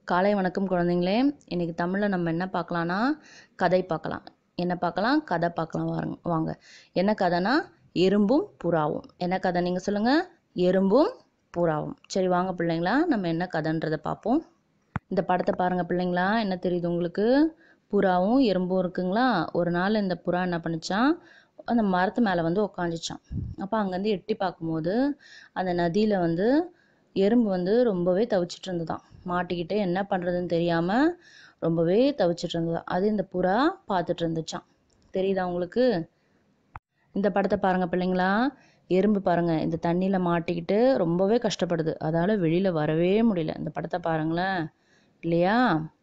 காலை வணக்கம் குழந்தைங்களே இன்றைக்கி தமிழில் நம்ம என்ன பார்க்கலான்னா கதை பார்க்கலாம் என்ன பார்க்கலாம் கதை பார்க்கலாம் வாருங்க வாங்க என்ன கதைனா எறும்பும் புறாவும் என்ன கதை நீங்கள் சொல்லுங்கள் எறும்பும் புறாவும் சரி வாங்க பிள்ளைங்களா நம்ம என்ன கதைன்றதை பார்ப்போம் இந்த படத்தை பாருங்கள் பிள்ளைங்களா என்ன தெரியுது உங்களுக்கு புறாவும் எறும்பும் இருக்குங்களா ஒரு நாள் இந்த புறா என்ன பண்ணுச்சான் அந்த மரத்து மேலே வந்து உக்காந்துச்சான் அப்போ அங்கேருந்து எட்டி பார்க்கும்போது அந்த நதியில் வந்து எறும்பு வந்து ரொம்பவே தவிச்சிட்டு இருந்ததாம் மாட்டிக்கிட்டு என்ன பண்ணுறதுன்னு தெரியாமல் ரொம்பவே தவிச்சிட்டு இருந்ததாம் அது இந்த புறா பார்த்துட்டு இருந்துச்சான் தெரியுதா உங்களுக்கு இந்த படத்தை பாருங்கள் பிள்ளைங்களா எறும்பு பாருங்கள் இந்த தண்ணியில் மாட்டிக்கிட்டு ரொம்பவே கஷ்டப்படுது அதால் வெளியில் வரவே முடியல இந்த படத்தை பாருங்களேன் இல்லையா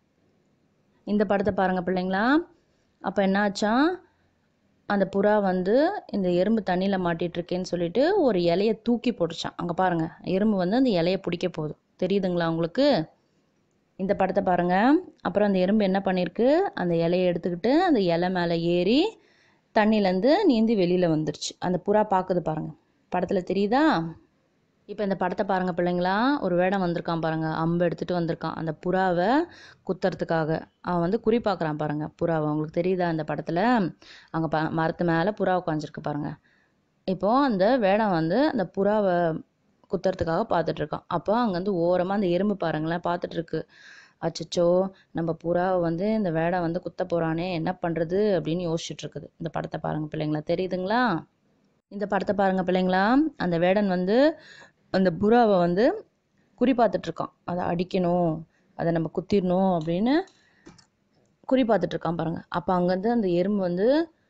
இந்த படத்தை பாருங்கள் பிள்ளைங்களா அப்போ என்னாச்சான் அந்த புறா வந்து இந்த எறும்பு தண்ணியில் மாட்டிட்டு இருக்கேன்னு சொல்லிட்டு ஒரு இலையை தூக்கி போட்டுச்சான் அங்கே பாருங்கள் எறும்பு வந்து அந்த இலையை பிடிக்க போகுது தெரியுதுங்களா உங்களுக்கு இந்த படத்தை பாருங்கள் அப்புறம் அந்த எறும்பு என்ன பண்ணியிருக்கு அந்த இலையை எடுத்துக்கிட்டு அந்த இலை மேலே ஏறி தண்ணியிலேருந்து நீந்தி வெளியில் வந்துருச்சு அந்த புறா பார்க்குது பாருங்கள் படத்தில் தெரியுதா இப்போ இந்த படத்தை பாருங்கள் பிள்ளைங்களா ஒரு வேடம் வந்திருக்கான் பாருங்கள் அம்பு எடுத்துகிட்டு வந்திருக்கான் அந்த புறாவை குத்துறதுக்காக அவன் வந்து குறி பார்க்குறான் பாருங்கள் புறாவை உங்களுக்கு தெரியுதா அந்த படத்தில் அங்கே ப மரத்து மேலே புறா உட்காந்துருக்கு பாருங்கள் இப்போது அந்த வேடம் வந்து அந்த புறாவை குத்துறதுக்காக பார்த்துட்ருக்கான் அப்போ அங்கேருந்து ஓரமாக அந்த எறும்பு பாருங்களேன் பார்த்துட்ருக்கு அச்சச்சோ நம்ம புறாவை வந்து இந்த வேடம் வந்து குத்த போகிறானே என்ன பண்ணுறது அப்படின்னு யோசிச்சுட்டு இருக்குது இந்த படத்தை பாருங்கள் பிள்ளைங்களா தெரியுதுங்களா இந்த படத்தை பாருங்கள் பிள்ளைங்களா அந்த வேடன் வந்து அந்த புறாவை வந்து குறி பார்த்துட்ருக்கான் அதை அடிக்கணும் அதை நம்ம குத்திடணும் அப்படின்னு குறி பார்த்துட்ருக்கான் பாருங்கள் அப்போ அங்கேருந்து அந்த எறும்பு வந்து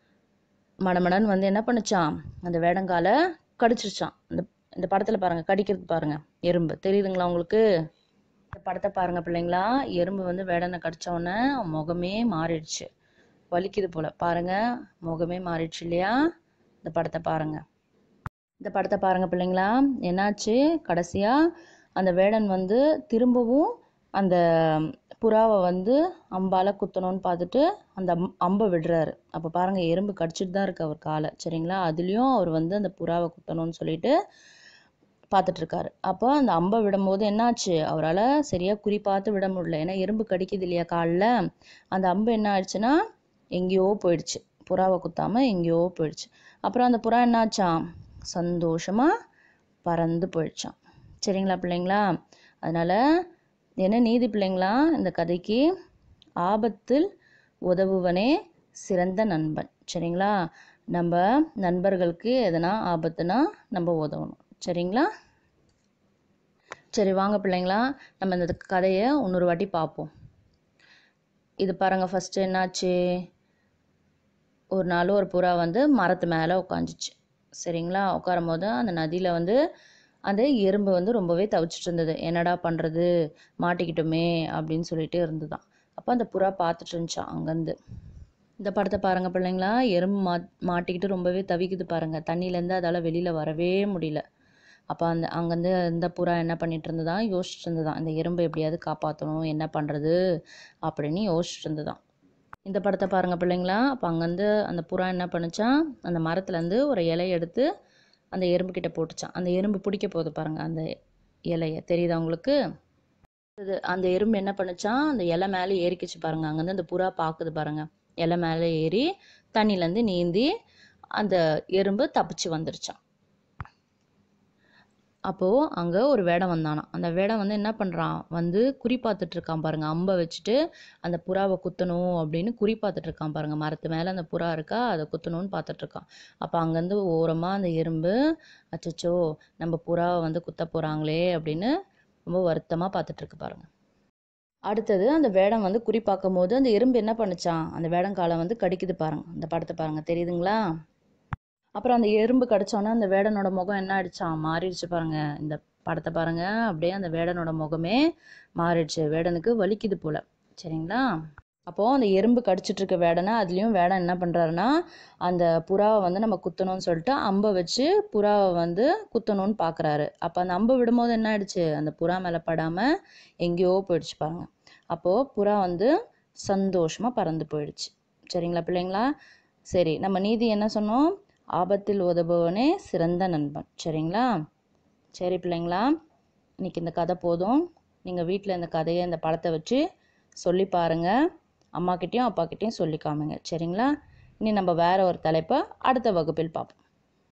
மடமடன்னு வந்து என்ன பண்ணுச்சான் அந்த வேடங்கால கடிச்சிருச்சான் இந்த இந்த படத்தில் பாருங்கள் கடிக்கிறது பாருங்கள் எறும்பு தெரியுதுங்களா உங்களுக்கு இந்த படத்தை பாருங்கள் பிள்ளைங்களா எறும்பு வந்து வேடனை கடிச்ச உடனே முகமே மாறிடுச்சு வலிக்குது போல் பாருங்கள் முகமே மாறிடுச்சு இல்லையா இந்த படத்தை பாருங்கள் இந்த படத்தை பாருங்கள் பிள்ளைங்களா என்னாச்சு கடைசியாக அந்த வேடன் வந்து திரும்பவும் அந்த புறாவை வந்து அம்பால் குத்தணும்னு பார்த்துட்டு அந்த அம் அம்பை விடுறாரு அப்போ பாருங்கள் எறும்பு கடிச்சிட்டு தான் இருக்கு அவர் காலை சரிங்களா அதுலேயும் அவர் வந்து அந்த புறாவை குத்தணும்னு சொல்லிட்டு பார்த்துட்ருக்காரு அப்போ அந்த அம்பை விடும்போது என்னாச்சு அவரால் சரியாக குறி பார்த்து விட முடியல ஏன்னா எறும்பு கடிக்குது இல்லையா காலில் அந்த அம்பு என்ன ஆயிடுச்சுன்னா எங்கேயோ போயிடுச்சு புறாவை குத்தாமல் எங்கேயோ போயிடுச்சு அப்புறம் அந்த புறா என்னாச்சான் சந்தோஷமாக பறந்து போயிடுச்சான் சரிங்களா பிள்ளைங்களா அதனால் என்ன நீதி பிள்ளைங்களா இந்த கதைக்கு ஆபத்தில் உதவுவனே சிறந்த நண்பன் சரிங்களா நம்ம நண்பர்களுக்கு எதனா ஆபத்துனா நம்ம உதவணும் சரிங்களா சரி வாங்க பிள்ளைங்களா நம்ம இந்த கதையை இன்னொரு வாட்டி பார்ப்போம் இது பாருங்கள் ஃபஸ்ட்டு என்னாச்சு ஒரு நாள் ஒரு புறா வந்து மரத்து மேலே உட்காந்துச்சு சரிங்களா உட்காரும் போது அந்த நதியில் வந்து அந்த எறும்பு வந்து ரொம்பவே தவிச்சிட்டு இருந்தது என்னடா பண்ணுறது மாட்டிக்கிட்டோமே அப்படின்னு சொல்லிட்டு இருந்துதான் அப்போ அந்த புறா பார்த்துட்டு இருந்துச்சான் அங்கேருந்து இந்த படத்தை பாருங்கள் பிள்ளைங்களா எறும்பு மா மாட்டிக்கிட்டு ரொம்பவே தவிக்குது பாருங்கள் தண்ணியிலேருந்து அதால் வெளியில் வரவே முடியல அப்போ அந்த அங்கேருந்து இந்த புறா என்ன பண்ணிட்டு இருந்ததா யோசிச்சுட்டு இருந்ததான் இந்த எறும்பை எப்படியாவது காப்பாற்றணும் என்ன பண்ணுறது அப்படின்னு யோசிச்சுட்டு இருந்ததான் இந்த படத்தை பாருங்கள் பிள்ளைங்களா அப்போ அங்கேருந்து அந்த புறா என்ன பண்ணுச்சான் அந்த மரத்துலேருந்து ஒரு இலையை எடுத்து அந்த எறும்பு கிட்ட போட்டுச்சான் அந்த எறும்பு பிடிக்க போகுது பாருங்கள் அந்த இலையை தெரியுதா உங்களுக்கு இது அந்த எறும்பு என்ன பண்ணுச்சான் அந்த இலை மேலே ஏறிக்கிச்சு பாருங்கள் அங்கேருந்து அந்த புறா பார்க்குது பாருங்கள் இலை மேலே ஏறி தண்ணியிலேருந்து நீந்தி அந்த எறும்பு தப்பிச்சு வந்துருச்சான் அப்போது அங்கே ஒரு வேடம் வந்தானா அந்த வேடம் வந்து என்ன பண்ணுறான் வந்து குறி பார்த்துட்டு இருக்கான் பாருங்கள் அம்பை வச்சுட்டு அந்த புறாவை குத்தணும் அப்படின்னு குறி பார்த்துட்டு இருக்கான் பாருங்கள் மரத்து மேலே அந்த புறா இருக்கா அதை குத்தணும்னு பார்த்துட்டு இருக்கான் அப்போ அங்கேருந்து ஓரமாக அந்த எறும்பு அச்சச்சோ நம்ம புறாவை வந்து குத்த போகிறாங்களே அப்படின்னு ரொம்ப வருத்தமாக பார்த்துட்ருக்கு பாருங்கள் அடுத்தது அந்த வேடம் வந்து குறி பார்க்கும் போது அந்த எறும்பு என்ன பண்ணுச்சான் அந்த வேடங்காலை வந்து கடிக்குது பாருங்க அந்த படத்தை பாருங்கள் தெரியுதுங்களா அப்புறம் அந்த எறும்பு கடிச்சோன்னே அந்த வேடனோட முகம் என்ன ஆயிடுச்சான் மாறிடுச்சு பாருங்க இந்த படத்தை பாருங்க அப்படியே அந்த வேடனோட முகமே மாறிடுச்சு வேடனுக்கு வலிக்குது போல சரிங்களா அப்போது அந்த எறும்பு கடிச்சிட்டு இருக்க வேடனை அதுலேயும் வேடன் என்ன பண்ணுறாருன்னா அந்த புறாவை வந்து நம்ம குத்தணும்னு சொல்லிட்டு அம்பை வச்சு புறாவை வந்து குத்தணும்னு பார்க்குறாரு அப்போ அந்த அம்பை விடும்போது என்ன ஆயிடுச்சு அந்த புறா மேலே படாமல் எங்கேயோ போயிடுச்சு பாருங்க அப்போது புறா வந்து சந்தோஷமாக பறந்து போயிடுச்சு சரிங்களா பிள்ளைங்களா சரி நம்ம நீதி என்ன சொன்னோம் ஆபத்தில் உதவுவனே சிறந்த நண்பன் சரிங்களா சரி பிள்ளைங்களா இன்னைக்கு இந்த கதை போதும் நீங்கள் வீட்டில் இந்த கதையை இந்த படத்தை வச்சு சொல்லி பாருங்கள் அம்மாக்கிட்டேயும் அப்பாக்கிட்டேயும் சொல்லி காமிங்க சரிங்களா இனி நம்ம வேற ஒரு தலைப்பை அடுத்த வகுப்பில் பார்ப்போம்